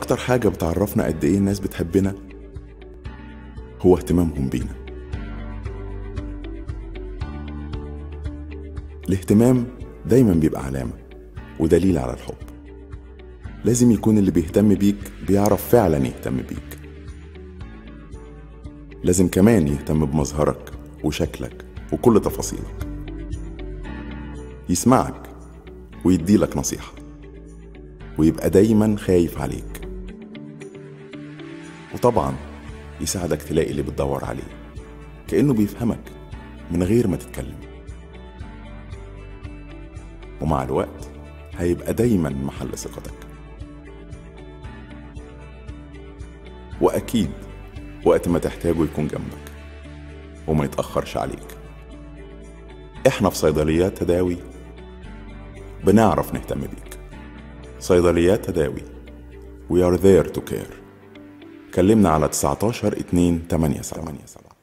أكتر حاجة بتعرفنا قد إيه الناس بتحبنا هو اهتمامهم بينا الاهتمام دايما بيبقى علامة ودليل على الحب لازم يكون اللي بيهتم بيك بيعرف فعلا يهتم بيك لازم كمان يهتم بمظهرك وشكلك وكل تفاصيلك يسمعك ويديلك نصيحة ويبقى دايما خايف عليك وطبعا يساعدك تلاقي اللي بتدور عليه كأنه بيفهمك من غير ما تتكلم ومع الوقت هيبقى دايما محل ثقتك وأكيد وقت ما تحتاجه يكون جنبك وما يتأخرش عليك احنا في صيدليات تداوي بنعرف نهتم بيك صيدليات تداوي We are there to care كلمنا على 19 2 8 7